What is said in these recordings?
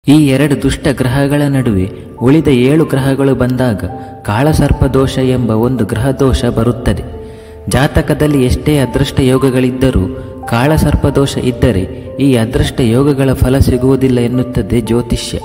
ಈ ಎರಡು ದುಷ್ಟ ಗ್ರಹಗಳ ನಡುವೆ ಉಳಿದ ಏಳು ಗ್ರಹಗಳು ಬಂದಾಗ ಕಾಳಸರ್ಪ ದೋಷ ಎಂಬ ಒಂದು ಗ್ರಹ ದೋಷ ಬರುತ್ತದೆ ಜಾತಕದಲ್ಲಿ ಎಷ್ಟೇ ಅದೃಷ್ಟ ಯೋಗಗಳಿದ್ದರೂ ಕಾಳಸರ್ಪ ದೋಷ ಇದ್ದರೆ ಈ ಅದೃಷ್ಟ ಯೋಗಗಳ ಫಲ ಸಿಗುವುದಿಲ್ಲ ಎನ್ನುತ್ತದೆ ಜ್ಯೋತಿಷ್ಯ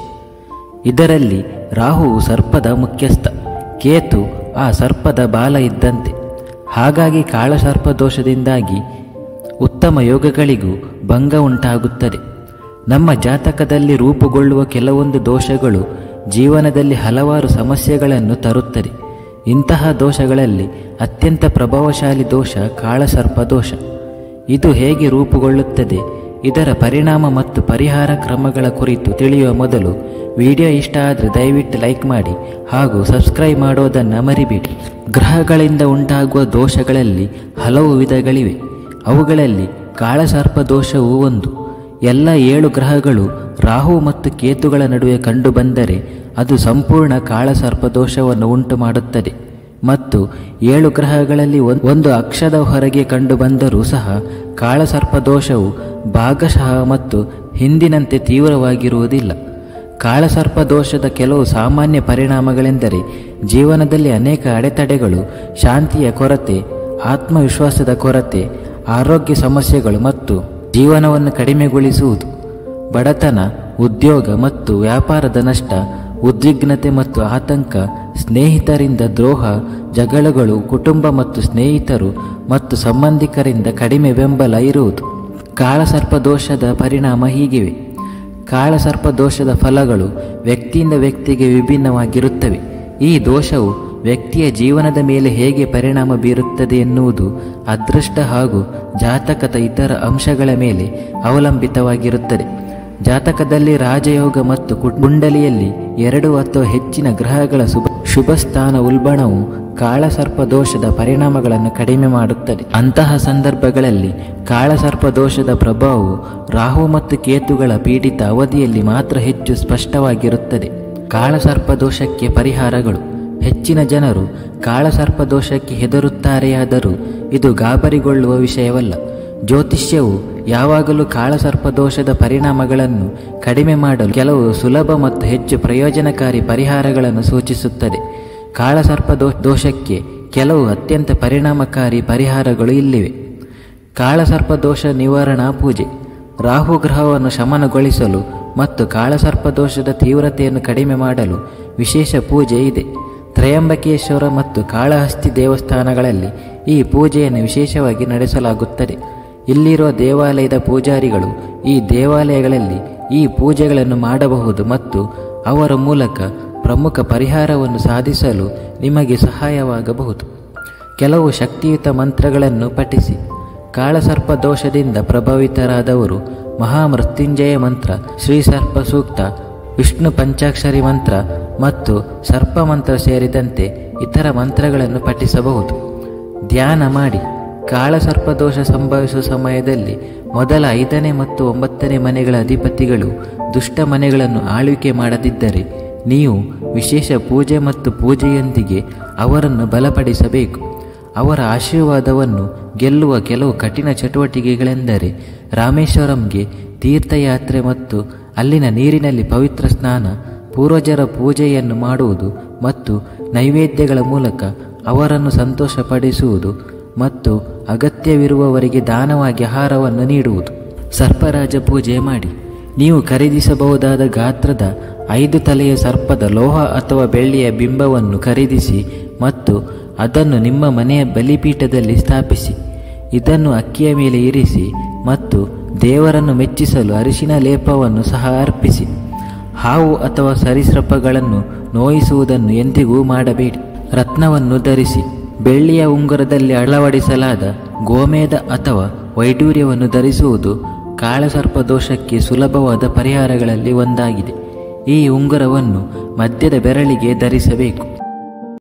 ಇದರಲ್ಲಿ ರಾಹುವು ಸರ್ಪದ ಮುಖ್ಯಸ್ಥ ಕೇತು ಆ ಸರ್ಪದ ಬಾಲ ಇದ್ದಂತೆ ಹಾಗಾಗಿ ಕಾಳಸರ್ಪ ದೋಷದಿಂದಾಗಿ ಉತ್ತಮ ಯೋಗಗಳಿಗೂ ಭಂಗ ಉಂಟಾಗುತ್ತದೆ ನಮ್ಮ ಜಾತಕದಲ್ಲಿ ರೂಪುಗೊಳ್ಳುವ ಕೆಲವೊಂದು ದೋಷಗಳು ಜೀವನದಲ್ಲಿ ಹಲವಾರು ಸಮಸ್ಯೆಗಳನ್ನು ತರುತ್ತದೆ ಇಂತಹ ದೋಷಗಳಲ್ಲಿ ಅತ್ಯಂತ ಪ್ರಭಾವಶಾಲಿ ದೋಷ ಕಾಳಸರ್ಪ ದೋಷ ಇದು ಹೇಗೆ ರೂಪುಗೊಳ್ಳುತ್ತದೆ ಇದರ ಪರಿಣಾಮ ಮತ್ತು ಪರಿಹಾರ ಕ್ರಮಗಳ ಕುರಿತು ತಿಳಿಯುವ ಮೊದಲು ವಿಡಿಯೋ ಇಷ್ಟ ಆದರೆ ದಯವಿಟ್ಟು ಲೈಕ್ ಮಾಡಿ ಹಾಗೂ ಸಬ್ಸ್ಕ್ರೈಬ್ ಮಾಡೋದನ್ನು ಮರಿಬೇಡಿ ಗ್ರಹಗಳಿಂದ ಉಂಟಾಗುವ ದೋಷಗಳಲ್ಲಿ ಹಲವು ವಿಧಗಳಿವೆ ಅವುಗಳಲ್ಲಿ ಕಾಳಸರ್ಪ ದೋಷವು ಒಂದು ಎಲ್ಲ ಏಳು ಗ್ರಹಗಳು ರಾಹು ಮತ್ತು ಕೇತುಗಳ ನಡುವೆ ಕಂಡುಬಂದರೆ ಅದು ಸಂಪೂರ್ಣ ಕಾಳಸರ್ಪ ದೋಷವನ್ನು ಉಂಟು ಮಾಡುತ್ತದೆ ಮತ್ತು ಏಳು ಗ್ರಹಗಳಲ್ಲಿ ಒಂದ್- ಒಂದು ಅಕ್ಷದ ಹೊರಗೆ ಕಂಡುಬಂದರೂ ಸಹ ಕಾಳಸರ್ಪ ದೋಷವು ಭಾಗಶಃ ಮತ್ತು ಹಿಂದಿನಂತೆ ತೀವ್ರವಾಗಿರುವುದಿಲ್ಲ ಕಾಳಸರ್ಪ ದೋಷದ ಕೆಲವು ಸಾಮಾನ್ಯ ಪರಿಣಾಮಗಳೆಂದರೆ ಜೀವನದಲ್ಲಿ ಅನೇಕ ಅಡೆತಡೆಗಳು ಶಾಂತಿಯ ಕೊರತೆ ಆತ್ಮವಿಶ್ವಾಸದ ಕೊರತೆ ಆರೋಗ್ಯ ಸಮಸ್ಯೆಗಳು ಮತ್ತು ಜೀವನವನ್ನು ಕಡಿಮೆಗೊಳಿಸುವುದು ಬಡತನ ಉದ್ಯೋಗ ಮತ್ತು ವ್ಯಾಪಾರದ ನಷ್ಟ ಉದ್ವಿಗ್ನತೆ ಮತ್ತು ಆತಂಕ ಸ್ನೇಹಿತರಿಂದ ದ್ರೋಹ ಜಗಳಗಳು ಕುಟುಂಬ ಮತ್ತು ಸ್ನೇಹಿತರು ಮತ್ತು ಸಂಬಂಧಿಕರಿಂದ ಕಡಿಮೆ ಬೆಂಬಲ ಇರುವುದು ಕಾಳಸರ್ಪ ದೋಷದ ಪರಿಣಾಮ ಹೀಗಿವೆ ಕಾಳಸರ್ಪ ದೋಷದ ಫಲಗಳು ವ್ಯಕ್ತಿಯಿಂದ ವ್ಯಕ್ತಿಗೆ ವಿಭಿನ್ನವಾಗಿರುತ್ತವೆ ಈ ದೋಷವು ವ್ಯಕ್ತಿಯ ಜೀವನದ ಮೇಲೆ ಹೇಗೆ ಪರಿಣಾಮ ಬೀರುತ್ತದೆ ಎನ್ನುವುದು ಅದೃಷ್ಟ ಹಾಗೂ ಜಾತಕದ ಇತರ ಅಂಶಗಳ ಮೇಲೆ ಅವಲಂಬಿತವಾಗಿರುತ್ತದೆ ಜಾತಕದಲ್ಲಿ ರಾಜಯೋಗ ಮತ್ತು ಕುಂಡಲಿಯಲ್ಲಿ ಎರಡು ಅಥವಾ ಹೆಚ್ಚಿನ ಗ್ರಹಗಳ ಶುಭ ಶುಭ ಸ್ಥಾನ ಉಲ್ಬಣವು ಕಾಳಸರ್ಪ ದೋಷದ ಪರಿಣಾಮಗಳನ್ನು ಕಡಿಮೆ ಮಾಡುತ್ತದೆ ಅಂತಹ ಸಂದರ್ಭಗಳಲ್ಲಿ ಕಾಳಸರ್ಪ ದೋಷದ ಪ್ರಭಾವವು ರಾಹು ಮತ್ತು ಕೇತುಗಳ ಪೀಡಿತ ಅವಧಿಯಲ್ಲಿ ಮಾತ್ರ ಹೆಚ್ಚು ಸ್ಪಷ್ಟವಾಗಿರುತ್ತದೆ ಕಾಳಸರ್ಪ ದೋಷಕ್ಕೆ ಪರಿಹಾರಗಳು ಹೆಚ್ಚಿನ ಜನರು ಕಾಳಸರ್ಪ ದೋಷಕ್ಕೆ ಹೆದರುತ್ತಾರೆಯಾದರೂ ಇದು ಗಾಬರಿಗೊಳ್ಳುವ ವಿಷಯವಲ್ಲ ಜ್ಯೋತಿಷ್ಯವು ಯಾವಾಗಲೂ ಕಾಳಸರ್ಪ ದೋಷದ ಪರಿಣಾಮಗಳನ್ನು ಕಡಿಮೆ ಮಾಡಲು ಕೆಲವು ಸುಲಭ ಮತ್ತು ಹೆಚ್ಚು ಪ್ರಯೋಜನಕಾರಿ ಪರಿಹಾರಗಳನ್ನು ಸೂಚಿಸುತ್ತದೆ ಕಾಳಸರ್ಪ ದೋ ದೋಷಕ್ಕೆ ಕೆಲವು ಅತ್ಯಂತ ಪರಿಣಾಮಕಾರಿ ಪರಿಹಾರಗಳು ಇಲ್ಲಿವೆ ಕಾಳಸರ್ಪ ದೋಷ ನಿವಾರಣಾ ಪೂಜೆ ರಾಹು ಗ್ರಹವನ್ನು ಶಮನಗೊಳಿಸಲು ಮತ್ತು ಕಾಳಸರ್ಪ ದೋಷದ ತೀವ್ರತೆಯನ್ನು ಕಡಿಮೆ ಮಾಡಲು ವಿಶೇಷ ಪೂಜೆ ಇದೆ ತ್ರಯಂಬಕೇಶ್ವರ ಮತ್ತು ಕಾಳಹಸ್ತಿ ದೇವಸ್ಥಾನಗಳಲ್ಲಿ ಈ ಪೂಜೆಯನ್ನು ವಿಶೇಷವಾಗಿ ನಡೆಸಲಾಗುತ್ತದೆ ಇಲ್ಲಿರುವ ದೇವಾಲಯದ ಪೂಜಾರಿಗಳು ಈ ದೇವಾಲಯಗಳಲ್ಲಿ ಈ ಪೂಜೆಗಳನ್ನು ಮಾಡಬಹುದು ಮತ್ತು ಅವರ ಮೂಲಕ ಪ್ರಮುಖ ಪರಿಹಾರವನ್ನು ಸಾಧಿಸಲು ನಿಮಗೆ ಸಹಾಯವಾಗಬಹುದು ಕೆಲವು ಶಕ್ತಿಯುತ ಮಂತ್ರಗಳನ್ನು ಪಠಿಸಿ ಕಾಳಸರ್ಪ ದೋಷದಿಂದ ಪ್ರಭಾವಿತರಾದವರು ಮಹಾಮೃತ್ಯುಂಜಯ ಮಂತ್ರ ಶ್ರೀ ಸರ್ಪ ಸೂಕ್ತ ವಿಷ್ಣು ಪಂಚಾಕ್ಷರಿ ಮಂತ್ರ ಮತ್ತು ಸರ್ಪ ಮಂತ್ರ ಸೇರಿದಂತೆ ಇತರ ಮಂತ್ರಗಳನ್ನು ಪಠಿಸಬಹುದು ಧ್ಯಾನ ಮಾಡಿ ಕಾಳಸರ್ಪ ದೋಷ ಸಂಭವಿಸುವ ಸಮಯದಲ್ಲಿ ಮೊದಲ ಐದನೇ ಮತ್ತು ಒಂಬತ್ತನೇ ಮನೆಗಳ ಅಧಿಪತಿಗಳು ದುಷ್ಟ ಮನೆಗಳನ್ನು ಆಳ್ವಿಕೆ ಮಾಡದಿದ್ದರೆ ನೀವು ವಿಶೇಷ ಪೂಜೆ ಮತ್ತು ಪೂಜೆಯೊಂದಿಗೆ ಅವರನ್ನು ಬಲಪಡಿಸಬೇಕು ಅವರ ಆಶೀರ್ವಾದವನ್ನು ಗೆಲ್ಲುವ ಕೆಲವು ಕಠಿಣ ಚಟುವಟಿಕೆಗಳೆಂದರೆ ರಾಮೇಶ್ವರಂಗೆ ತೀರ್ಥಯಾತ್ರೆ ಮತ್ತು ಅಲ್ಲಿನ ನೀರಿನಲ್ಲಿ ಪವಿತ್ರ ಸ್ನಾನ ಪೂರ್ವಜರ ಪೂಜೆಯನ್ನು ಮಾಡುವುದು ಮತ್ತು ನೈವೇದ್ಯಗಳ ಮೂಲಕ ಅವರನ್ನು ಸಂತೋಷಪಡಿಸುವುದು ಮತ್ತು ಅಗತ್ಯವಿರುವವರಿಗೆ ದಾನವಾಗಿ ಆಹಾರವನ್ನು ನೀಡುವುದು ಸರ್ಪರಾಜ ಪೂಜೆ ಮಾಡಿ ನೀವು ಖರೀದಿಸಬಹುದಾದ ಗಾತ್ರದ ಐದು ತಲೆಯ ಸರ್ಪದ ಲೋಹ ಅಥವಾ ಬೆಳ್ಳಿಯ ಬಿಂಬವನ್ನು ಖರೀದಿಸಿ ಮತ್ತು ಅದನ್ನು ನಿಮ್ಮ ಮನೆಯ ಬಲಿಪೀಠದಲ್ಲಿ ಸ್ಥಾಪಿಸಿ ಇದನ್ನು ಅಕ್ಕಿಯ ಮೇಲೆ ಇರಿಸಿ ಮತ್ತು ದೇವರನ್ನು ಮೆಚ್ಚಿಸಲು ಅರಿಶಿನ ಲೇಪವನ್ನು ಸಹ ಅರ್ಪಿಸಿ ಹಾವು ಅಥವಾ ಸರೀಸೃಪಗಳನ್ನು ನೋಯಿಸುವುದನ್ನು ಎಂದಿಗೂ ಮಾಡಬೇಡಿ ರತ್ನವನ್ನು ಧರಿಸಿ ಬೆಳ್ಳಿಯ ಉಂಗುರದಲ್ಲಿ ಅಳವಡಿಸಲಾದ ಗೋಮೇಧ ಅಥವಾ ವೈಡೂರ್ಯವನ್ನು ಧರಿಸುವುದು ಕಾಳಸರ್ಪ ದೋಷಕ್ಕೆ ಸುಲಭವಾದ ಪರಿಹಾರಗಳಲ್ಲಿ ಒಂದಾಗಿದೆ ಈ ಉಂಗುರವನ್ನು ಮಧ್ಯದ ಬೆರಳಿಗೆ ಧರಿಸಬೇಕು